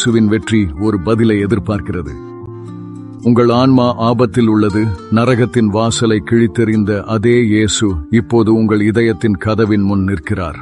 இயேசுவின் வெற்றி ஒரு பதிலை எதிர்பார்க்கிறது உங்கள் ஆன்மா ஆபத்தில் உள்ளது நரகத்தின் வாசலை கிழித்தெறிந்த அதே இயேசு இப்போது உங்கள் இதயத்தின் கதவின் முன் நிற்கிறார்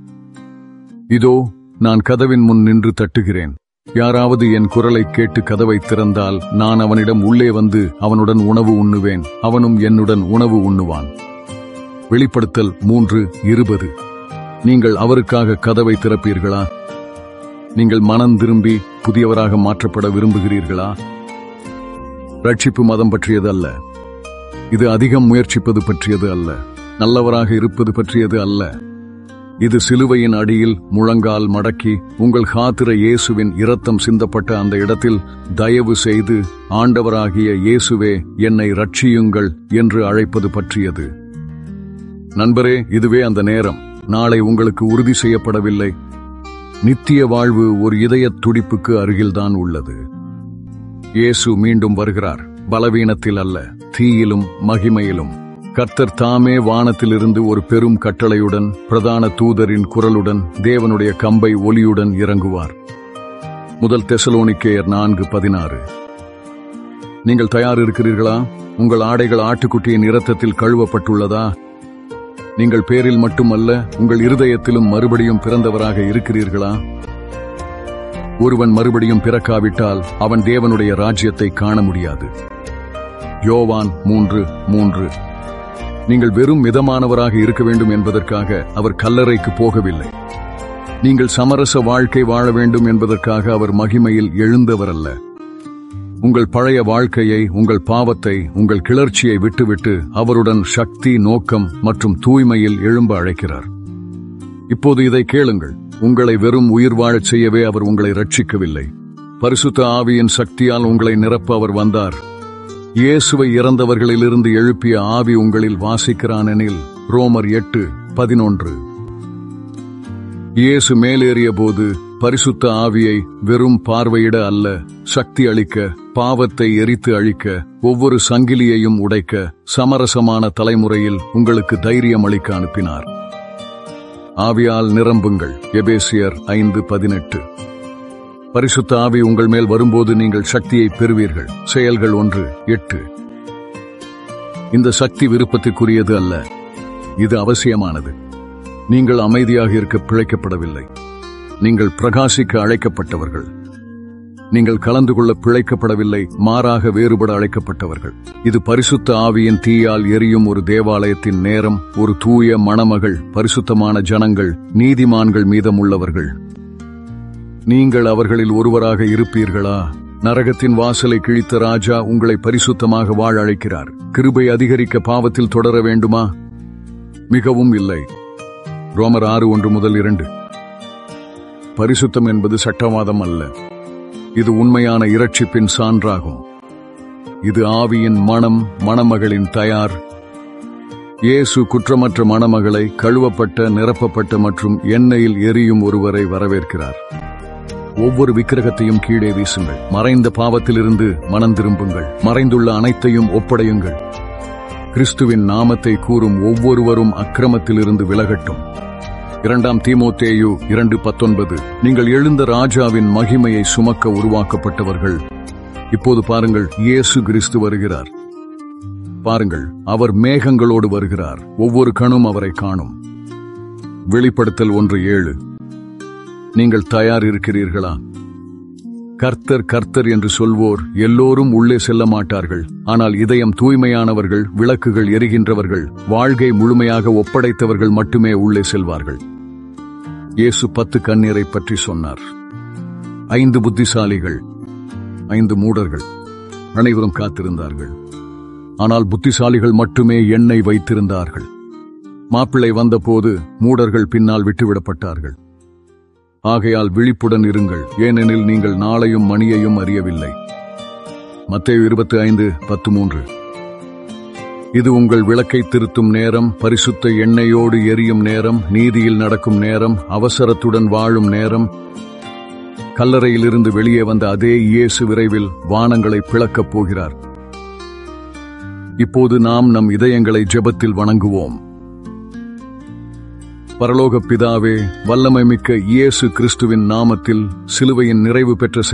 இதோ நான் கதவின் முன் நின்று தட்டுகிறேன் யாராவது என் குரலை கேட்டு கதவை திறந்தால் நான் அவனிடம் உள்ளே வந்து அவனுடன் உணவு உண்ணுவேன் அவனும் என்னுடன் உணவு உண்ணுவான் வெளிப்படுத்தல் மூன்று இருபது நீங்கள் அவருக்காக கதவை திறப்பீர்களா நீங்கள் மனம் திரும்பி புதியவராக மாற்றப்பட விரும்புகிறீர்களா ரட்சிப்பு மதம் பற்றியது அல்ல இது அதிகம் முயற்சிப்பது பற்றியது அல்ல நல்லவராக இருப்பது பற்றியது அல்ல இது சிலுவையின் அடியில் முழங்கால் மடக்கி உங்கள் காத்திர இயேசுவின் இரத்தம் சிந்தப்பட்ட அந்த இடத்தில் தயவு செய்து ஆண்டவராகிய இயேசுவே என்னை ரட்சியுங்கள் என்று அழைப்பது பற்றியது நண்பரே இதுவே அந்த நேரம் நாளை உங்களுக்கு உறுதி செய்யப்படவில்லை நித்திய வாழ்வு ஒரு இதயத் துடிப்புக்கு அருகில்தான் உள்ளது இயேசு மீண்டும் வருகிறார் பலவீனத்தில் அல்ல தீயிலும் மகிமையிலும் கர்த்தர் தாமே வானத்திலிருந்து ஒரு பெரும் கட்டளையுடன் பிரதான தூதரின் குரலுடன் தேவனுடைய கம்பை ஒலியுடன் இறங்குவார் முதல் தெசலோனிக்கேயர் நான்கு பதினாறு நீங்கள் தயார் இருக்கிறீர்களா உங்கள் ஆடைகள் ஆட்டுக்குட்டியின் இரத்தத்தில் கழுவப்பட்டுள்ளதா நீங்கள் பேரில் மட்டுமல்ல உங்கள் இருதயத்திலும் மறுபடியும் பிறந்தவராக இருக்கிறீர்களா ஒருவன் மறுபடியும் பிறக்காவிட்டால் அவன் தேவனுடைய ராஜ்யத்தை காண முடியாது யோவான் மூன்று மூன்று நீங்கள் வெறும் மிதமானவராக இருக்க வேண்டும் என்பதற்காக அவர் கல்லறைக்கு போகவில்லை நீங்கள் சமரச வாழ்க்கை வாழ வேண்டும் என்பதற்காக அவர் மகிமையில் எழுந்தவர் அல்ல உங்கள் பழைய வாழ்க்கையை உங்கள் பாவத்தை உங்கள் கிளர்ச்சியை விட்டுவிட்டு அவருடன் சக்தி நோக்கம் மற்றும் தூய்மையில் எழும்ப அழைக்கிறார் இப்போது இதை கேளுங்கள் உங்களை வெறும் உயிர் வாழச் செய்யவே அவர் உங்களை ரட்சிக்கவில்லை பரிசுத்த ஆவியின் சக்தியால் உங்களை நிரப்ப அவர் வந்தார் இயேசுவை இறந்தவர்களிலிருந்து எழுப்பிய ஆவி உங்களில் வாசிக்கிறானெனில் ரோமர் எட்டு பதினொன்று இயேசு மேலேறிய போது பரிசுத்த ஆவியை வெறும் பார்வையிட அல்ல சக்தி அளிக்க பாவத்தை எரித்து அழிக்க ஒவ்வொரு சங்கிலியையும் உடைக்க சமரசமான தலைமுறையில் உங்களுக்கு தைரியம் அளிக்க அனுப்பினார் ஆவியால் நிரம்புங்கள் எபேசியர் ஐந்து பதினெட்டு பரிசுத்த ஆவி உங்கள் மேல் வரும்போது நீங்கள் சக்தியை பெறுவீர்கள் செயல்கள் ஒன்று எட்டு இந்த சக்தி விருப்பத்திற்குரியது அல்ல இது அவசியமானது நீங்கள் அமைதியாக இருக்க பிழைக்கப்படவில்லை நீங்கள் பிரகாசிக்க அழைக்கப்பட்டவர்கள் நீங்கள் கலந்து கொள்ள பிழைக்கப்படவில்லை மாறாக வேறுபட அழைக்கப்பட்டவர்கள் இது பரிசுத்த ஆவியின் தீயால் எரியும் ஒரு தேவாலயத்தின் நேரம் ஒரு தூய மணமகள் பரிசுத்தமான ஜனங்கள் நீதிமான்கள் மீதமுள்ளவர்கள் நீங்கள் அவர்களில் ஒருவராக இருப்பீர்களா நரகத்தின் வாசலை கிழித்த ராஜா உங்களை பரிசுத்தமாக வாழ அழைக்கிறார் கிருபை அதிகரிக்க பாவத்தில் தொடர வேண்டுமா மிகவும் இல்லை ரோமர் ஆறு ஒன்று முதல் இரண்டு பரிசுத்தம் என்பது சட்டவாதம் அல்ல இது உண்மையான இரட்சிப்பின் சான்றாகும் இது ஆவியின் மனம் மணமகளின் தயார் இயேசு குற்றமற்ற மணமகளை கழுவப்பட்ட நிரப்பப்பட்ட மற்றும் எண்ணெயில் எரியும் ஒருவரை வரவேற்கிறார் ஒவ்வொரு விக்கிரகத்தையும் கீழே வீசுங்கள் மறைந்த பாவத்திலிருந்து மனம் திரும்புங்கள் மறைந்துள்ள அனைத்தையும் ஒப்படையுங்கள் கிறிஸ்துவின் நாமத்தை கூறும் ஒவ்வொருவரும் அக்கிரமத்திலிருந்து விலகட்டும் இரண்டாம் தீமோத்தேயு இரண்டு பத்தொன்பது நீங்கள் எழுந்த ராஜாவின் மகிமையை சுமக்க உருவாக்கப்பட்டவர்கள் இப்போது பாருங்கள் இயேசு கிறிஸ்து வருகிறார் பாருங்கள் அவர் மேகங்களோடு வருகிறார் ஒவ்வொரு கணும் அவரை காணும் வெளிப்படுத்தல் ஒன்று ஏழு நீங்கள் தயார் இருக்கிறீர்களா கர்த்தர் கர்த்தர் என்று சொல்வோர் எல்லோரும் உள்ளே செல்ல மாட்டார்கள் ஆனால் இதயம் தூய்மையானவர்கள் விளக்குகள் எரிகின்றவர்கள் வாழ்க்கை முழுமையாக ஒப்படைத்தவர்கள் மட்டுமே உள்ளே செல்வார்கள் இயேசு பத்து கண்ணீரை பற்றி சொன்னார் ஐந்து புத்திசாலிகள் ஐந்து மூடர்கள் அனைவரும் காத்திருந்தார்கள் ஆனால் புத்திசாலிகள் மட்டுமே எண்ணெய் வைத்திருந்தார்கள் மாப்பிள்ளை வந்தபோது மூடர்கள் பின்னால் விட்டுவிடப்பட்டார்கள் ஆகையால் விழிப்புடன் இருங்கள் ஏனெனில் நீங்கள் நாளையும் மணியையும் அறியவில்லை மத்தேயு இருபத்தி ஐந்து பத்து மூன்று இது உங்கள் விளக்கை திருத்தும் நேரம் பரிசுத்த எண்ணெயோடு எரியும் நேரம் நீதியில் நடக்கும் நேரம் அவசரத்துடன் வாழும் நேரம் கல்லறையிலிருந்து வெளியே வந்த அதே இயேசு விரைவில் வானங்களை பிளக்கப் போகிறார் இப்போது நாம் நம் இதயங்களை ஜெபத்தில் வணங்குவோம் பரலோக பிதாவே வல்லமை மிக்க இயேசு கிறிஸ்துவின் நாமத்தில் சிலுவையின் நிறைவு பெற்ற